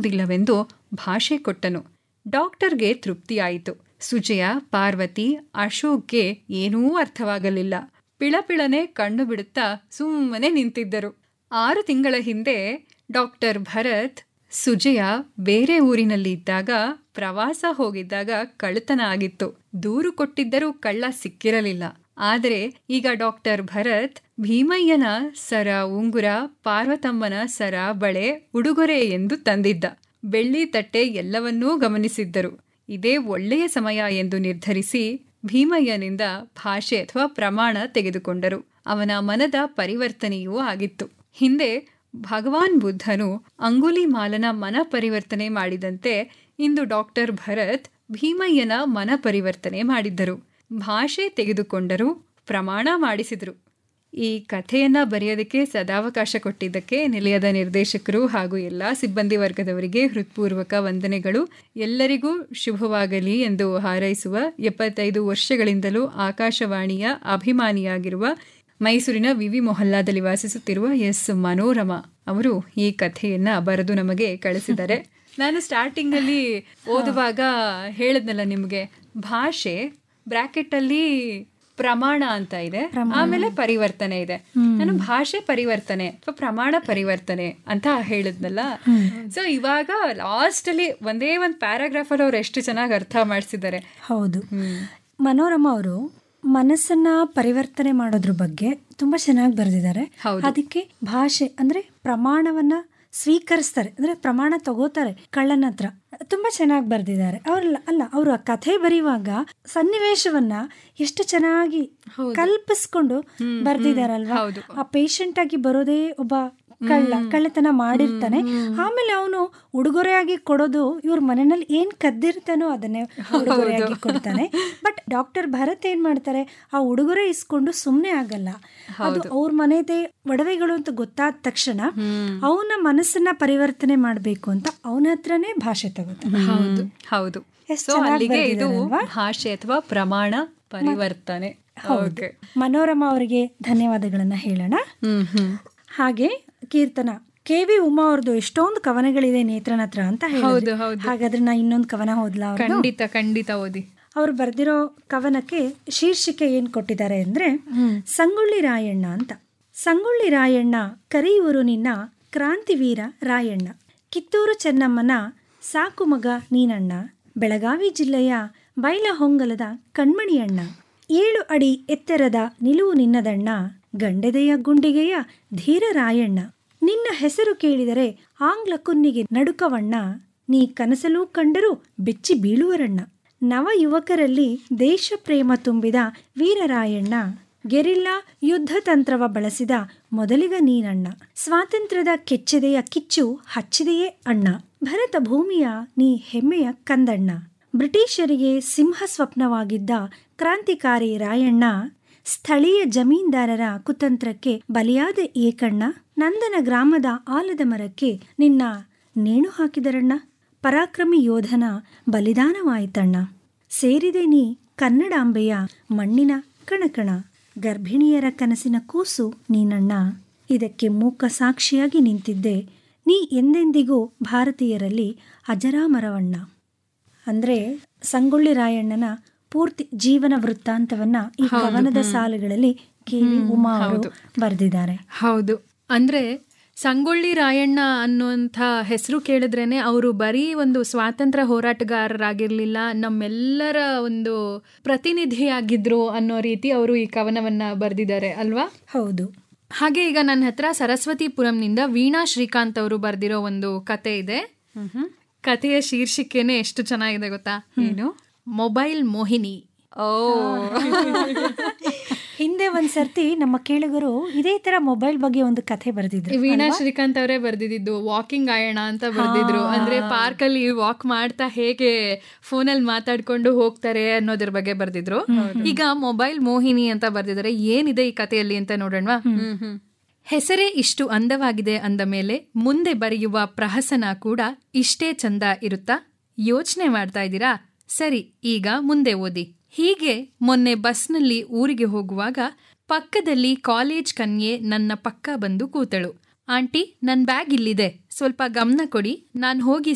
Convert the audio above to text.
ಆಗುವುದಿಲ್ಲವೆಂದು ಭಾಷೆ ಕೊಟ್ಟನು ಡಾಕ್ಟರ್ಗೆ ತೃಪ್ತಿಯಾಯಿತು ಸುಜಯ ಪಾರ್ವತಿ ಅಶೋಕ್ಗೆ ಏನೂ ಅರ್ಥವಾಗಲಿಲ್ಲ ಪಿಳಪಿಳನೆ ಕಣ್ಣು ಬಿಡುತ್ತಾ ಸುಮ್ಮನೆ ನಿಂತಿದ್ದರು ಆರು ತಿಂಗಳ ಹಿಂದೆ ಡಾಕ್ಟರ್ ಭರತ್ ಸುಜಯ ಬೇರೆ ಊರಿನಲ್ಲಿ ಇದ್ದಾಗ ಪ್ರವಾಸ ಹೋಗಿದ್ದಾಗ ಕಳ್ಳತನ ಆಗಿತ್ತು ದೂರು ಕೊಟ್ಟಿದ್ದರೂ ಕಳ್ಳ ಸಿಕ್ಕಿರಲಿಲ್ಲ ಆದರೆ ಈಗ ಡಾಕ್ಟರ್ ಭರತ್ ಭೀಮಯ್ಯನ ಸರ ಉಂಗುರ ಪಾರ್ವತಮ್ಮನ ಸರ ಬಳೆ ಉಡುಗೊರೆ ಎಂದು ತಂದಿದ್ದ ಬೆಳ್ಳಿ ತಟ್ಟೆ ಎಲ್ಲವನ್ನೂ ಗಮನಿಸಿದ್ದರು ಇದೇ ಒಳ್ಳೆಯ ಸಮಯ ಎಂದು ನಿರ್ಧರಿಸಿ ಭೀಮಯ್ಯನಿಂದ ಭಾಷೆ ಅಥವಾ ಪ್ರಮಾಣ ತೆಗೆದುಕೊಂಡರು ಅವನ ಮನದ ಪರಿವರ್ತನೆಯೂ ಆಗಿತ್ತು ಹಿಂದೆ ಭಗವಾನ್ ಬುದ್ಧನು ಅಂಗುಲಿ ಮಾಲನ ಮನ ಪರಿವರ್ತನೆ ಮಾಡಿದಂತೆ ಇಂದು ಡಾಕ್ಟರ್ ಭರತ್ ಭೀಮಯ್ಯನ ಮನ ಪರಿವರ್ತನೆ ಮಾಡಿದ್ದರು ಭಾಷೆ ತೆಗೆದುಕೊಂಡರು ಪ್ರಮಾಣ ಮಾಡಿಸಿದರು ಈ ಕಥೆಯನ್ನ ಬರೆಯೋದಕ್ಕೆ ಸದಾವಕಾಶ ಕೊಟ್ಟಿದ್ದಕ್ಕೆ ನಿಲಯದ ನಿರ್ದೇಶಕರು ಹಾಗೂ ಎಲ್ಲ ಸಿಬ್ಬಂದಿ ವರ್ಗದವರಿಗೆ ಹೃತ್ಪೂರ್ವಕ ವಂದನೆಗಳು ಎಲ್ಲರಿಗೂ ಶುಭವಾಗಲಿ ಎಂದು ಹಾರೈಸುವ ಎಪ್ಪತ್ತೈದು ವರ್ಷಗಳಿಂದಲೂ ಆಕಾಶವಾಣಿಯ ಅಭಿಮಾನಿಯಾಗಿರುವ ಮೈಸೂರಿನ ವಿವಿ ಮೊಹಲ್ಲಾದಲ್ಲಿ ವಾಸಿಸುತ್ತಿರುವ ಎಸ್ ಮನೋರಮಾ ಅವರು ಈ ಕಥೆಯನ್ನ ಬರೆದು ನಮಗೆ ಕಳಿಸಿದ್ದಾರೆ ನಾನು ಸ್ಟಾರ್ಟಿಂಗ್ ಅಲ್ಲಿ ಓದುವಾಗ ಹೇಳಿದ್ನಲ್ಲ ನಿಮಗೆ ಭಾಷೆ ಬ್ರಾಕೆಟ್ ಅಲ್ಲಿ ಪ್ರಮಾಣ ಅಂತ ಇದೆ ಆಮೇಲೆ ಪರಿವರ್ತನೆ ಇದೆ ನಾನು ಭಾಷೆ ಪರಿವರ್ತನೆ ಅಥವಾ ಪ್ರಮಾಣ ಪರಿವರ್ತನೆ ಅಂತ ಹೇಳಿದ್ನಲ್ಲ ಸೊ ಇವಾಗ ಲಾಸ್ಟ್ ಅಲ್ಲಿ ಒಂದೇ ಒಂದು ಪ್ಯಾರಾಗ್ರಾಫ್ ಅಲ್ಲಿ ಅವ್ರು ಎಷ್ಟು ಚೆನ್ನಾಗಿ ಅರ್ಥ ಮಾಡಿಸಿದ್ದಾರೆ ಹೌದು ಮನೋರಮ ಅವರು ಮನಸ್ಸನ್ನ ಪರಿವರ್ತನೆ ಮಾಡೋದ್ರ ಬಗ್ಗೆ ತುಂಬಾ ಚೆನ್ನಾಗಿ ಬರೆದಿದ್ದಾರೆ ಅದಕ್ಕೆ ಭಾಷೆ ಅಂದ್ರೆ ಪ್ರಮಾಣವನ್ನ ಸ್ವೀಕರಿಸ್ತಾರೆ ಅಂದ್ರೆ ಪ್ರಮಾಣ ತಗೋತಾರೆ ಕಳ್ಳನ ಹತ್ರ ತುಂಬಾ ಚೆನ್ನಾಗಿ ಬರೆದಿದ್ದಾರೆ ಅವ್ರಲ್ಲ ಅಲ್ಲ ಅವರು ಆ ಕಥೆ ಬರೆಯುವಾಗ ಸನ್ನಿವೇಶವನ್ನ ಎಷ್ಟು ಚೆನ್ನಾಗಿ ಕಲ್ಪಿಸ್ಕೊಂಡು ಬರ್ದಿದಾರಲ್ವಾ ಆ ಪೇಷಂಟ್ ಆಗಿ ಬರೋದೇ ಒಬ್ಬ ಕಳ್ಳ ಕಳ್ಳತನ ಮಾಡಿರ್ತಾನೆ ಆಮೇಲೆ ಅವನು ಉಡುಗೊರೆಯಾಗಿ ಕೊಡೋದು ಇವ್ರ ಮನೆಯಲ್ಲಿ ಏನ್ ಕದ್ದಿರ್ತಾನೋ ಅದನ್ನೇ ಉಡುಗೊರೆಯಾಗಿ ಕೊಡ್ತಾನೆ ಬಟ್ ಡಾಕ್ಟರ್ ಭರತ್ ಏನ್ ಮಾಡ್ತಾರೆ ಆ ಉಡುಗೊರೆ ಇಸ್ಕೊಂಡು ಸುಮ್ನೆ ಆಗಲ್ಲ ಅದು ಅವ್ರ ಮನೆದೇ ಒಡವೆಗಳು ಅಂತ ಗೊತ್ತಾದ ತಕ್ಷಣ ಅವನ ಮನಸ್ಸನ್ನ ಪರಿವರ್ತನೆ ಮಾಡ್ಬೇಕು ಅಂತ ಅವನ ಹತ್ರನೇ ಭಾಷೆ ತಗೋತಾನೆ ಹೌದು ಹೌದು ಸೊ ಅಲ್ಲಿಗೆ ಇದು ಭಾಷೆ ಅಥವಾ ಪ್ರಮಾಣ ಪರಿವರ್ತನೆ ಹೌದು ಮನೋರಮ ಅವರಿಗೆ ಧನ್ಯವಾದಗಳನ್ನ ಹೇಳೋಣ ಹಾಗೆ ಕೀರ್ತನ ಕೆ ವಿ ಉಮಾ ಅವ್ರದ್ದು ಎಷ್ಟೊಂದು ಕವನಗಳಿದೆ ನೇತ್ರನ ಹತ್ರ ಅಂತ ಹೌದು ಹೌದು ಹಾಗಾದ್ರೆ ನಾ ಇನ್ನೊಂದು ಕವನ ಓದ್ಲಾ ಖಂಡಿತ ಖಂಡಿತ ಓದಿ ಅವ್ರು ಬರ್ದಿರೋ ಕವನಕ್ಕೆ ಶೀರ್ಷಿಕೆ ಏನ್ ಕೊಟ್ಟಿದ್ದಾರೆ ಅಂದ್ರೆ ಸಂಗೊಳ್ಳಿ ರಾಯಣ್ಣ ಅಂತ ಸಂಗೊಳ್ಳಿ ರಾಯಣ್ಣ ಕರೆಯುವರು ನಿನ್ನ ಕ್ರಾಂತಿವೀರ ರಾಯಣ್ಣ ಕಿತ್ತೂರು ಚೆನ್ನಮ್ಮನ ಸಾಕು ಮಗ ನೀನಣ್ಣ ಬೆಳಗಾವಿ ಜಿಲ್ಲೆಯ ಬೈಲಹೊಂಗಲದ ಕಣ್ಮಣಿಯಣ್ಣ ಏಳು ಅಡಿ ಎತ್ತರದ ನಿಲುವು ನಿನ್ನದಣ್ಣ ಗಂಡೆದೆಯ ಗುಂಡಿಗೆಯ ಧೀರ ರಾಯಣ್ಣ ನಿನ್ನ ಹೆಸರು ಕೇಳಿದರೆ ಆಂಗ್ಲ ಕುನ್ನಿಗೆ ನಡುಕವಣ್ಣ ನೀ ಕನಸಲೂ ಕಂಡರೂ ಬೆಚ್ಚಿ ಬೀಳುವರಣ್ಣ ನವ ಯುವಕರಲ್ಲಿ ದೇಶ ಪ್ರೇಮ ತುಂಬಿದ ವೀರರಾಯಣ್ಣ ಗೆರಿಲ್ಲಾ ಯುದ್ಧ ತಂತ್ರವ ಬಳಸಿದ ಮೊದಲಿಗ ನೀನಣ್ಣ ಸ್ವಾತಂತ್ರ್ಯದ ಕೆಚ್ಚೆದೆಯ ಕಿಚ್ಚು ಹಚ್ಚಿದೆಯೇ ಅಣ್ಣ ಭರತ ಭೂಮಿಯ ನೀ ಹೆಮ್ಮೆಯ ಕಂದಣ್ಣ ಬ್ರಿಟಿಷರಿಗೆ ಸಿಂಹ ಸ್ವಪ್ನವಾಗಿದ್ದ ಕ್ರಾಂತಿಕಾರಿ ರಾಯಣ್ಣ ಸ್ಥಳೀಯ ಜಮೀನ್ದಾರರ ಕುತಂತ್ರಕ್ಕೆ ಬಲಿಯಾದ ಏಕಣ್ಣ ನಂದನ ಗ್ರಾಮದ ಆಲದ ಮರಕ್ಕೆ ನಿನ್ನ ನೇಣು ಹಾಕಿದರಣ್ಣ ಪರಾಕ್ರಮಿ ಯೋಧನ ಬಲಿದಾನವಾಯಿತಣ್ಣ ಸೇರಿದೆ ನೀ ಕನ್ನಡಾಂಬೆಯ ಮಣ್ಣಿನ ಕಣಕಣ ಗರ್ಭಿಣಿಯರ ಕನಸಿನ ಕೂಸು ನೀನಣ್ಣ ಇದಕ್ಕೆ ಮೂಕ ಸಾಕ್ಷಿಯಾಗಿ ನಿಂತಿದ್ದೆ ನೀ ಎಂದೆಂದಿಗೂ ಭಾರತೀಯರಲ್ಲಿ ಅಜರಾಮರವಣ್ಣ ಅಂದ್ರೆ ಸಂಗೊಳ್ಳಿ ರಾಯಣ್ಣನ ಪೂರ್ತಿ ಜೀವನ ವೃತ್ತಾಂತವನ್ನ ಈ ಕವನದ ಸಾಲುಗಳಲ್ಲಿ ಕೆ ವಿ ಉಮಾ ಅವರು ಬರೆದಿದ್ದಾರೆ ಹೌದು ಅಂದ್ರೆ ಸಂಗೊಳ್ಳಿ ರಾಯಣ್ಣ ಅನ್ನುವಂಥ ಹೆಸರು ಕೇಳಿದ್ರೇನೆ ಅವರು ಬರೀ ಒಂದು ಸ್ವಾತಂತ್ರ್ಯ ಹೋರಾಟಗಾರರಾಗಿರ್ಲಿಲ್ಲ ನಮ್ಮೆಲ್ಲರ ಒಂದು ಪ್ರತಿನಿಧಿಯಾಗಿದ್ರು ಅನ್ನೋ ರೀತಿ ಅವರು ಈ ಕವನವನ್ನ ಬರೆದಿದ್ದಾರೆ ಅಲ್ವಾ ಹೌದು ಹಾಗೆ ಈಗ ನನ್ನ ಹತ್ರ ಸರಸ್ವತಿಪುರಂನಿಂದ ವೀಣಾ ಶ್ರೀಕಾಂತ್ ಅವರು ಬರೆದಿರೋ ಒಂದು ಕತೆ ಇದೆ ಕಥೆಯ ಶೀರ್ಷಿಕೆನೆ ಎಷ್ಟು ಚೆನ್ನಾಗಿದೆ ಗೊತ್ತಾ ಏನು ಮೊಬೈಲ್ ಮೋಹಿನಿ ಓ ಹಿಂದೆ ಒಂದ್ ಸರ್ತಿ ನಮ್ಮ ಕೇಳುಗರು ಇದೇ ತರ ಮೊಬೈಲ್ ಬಗ್ಗೆ ಒಂದು ಕಥೆ ಬರೆದಿದ್ರು ವೀಣಾ ಶ್ರೀಕಾಂತ್ ಅವರೇ ಬರ್ದಿದ್ದು ವಾಕಿಂಗ್ ಆಯೋಣ ಅಂತ ಬರ್ದಿದ್ರು ಅಂದ್ರೆ ಪಾರ್ಕ್ ಅಲ್ಲಿ ವಾಕ್ ಮಾಡ್ತಾ ಹೇಗೆ ಫೋನಲ್ಲಿ ಮಾತಾಡ್ಕೊಂಡು ಹೋಗ್ತಾರೆ ಅನ್ನೋದ್ರ ಬಗ್ಗೆ ಬರ್ದಿದ್ರು ಈಗ ಮೊಬೈಲ್ ಮೋಹಿನಿ ಅಂತ ಬರ್ದಿದ್ದಾರೆ ಏನಿದೆ ಈ ಕಥೆಯಲ್ಲಿ ಅಂತ ನೋಡೋಣ ಹೆಸರೇ ಇಷ್ಟು ಅಂದವಾಗಿದೆ ಅಂದ ಮೇಲೆ ಮುಂದೆ ಬರೆಯುವ ಪ್ರಹಸನ ಕೂಡ ಇಷ್ಟೇ ಚಂದ ಇರುತ್ತಾ ಯೋಚನೆ ಮಾಡ್ತಾ ಇದ್ದೀರಾ ಸರಿ ಈಗ ಮುಂದೆ ಓದಿ ಹೀಗೆ ಮೊನ್ನೆ ಬಸ್ನಲ್ಲಿ ಊರಿಗೆ ಹೋಗುವಾಗ ಪಕ್ಕದಲ್ಲಿ ಕಾಲೇಜ್ ಕನ್ಯೆ ನನ್ನ ಪಕ್ಕ ಬಂದು ಕೂತಳು ಆಂಟಿ ನನ್ ಬ್ಯಾಗ್ ಇಲ್ಲಿದೆ ಸ್ವಲ್ಪ ಗಮನ ಕೊಡಿ ನಾನ್ ಹೋಗಿ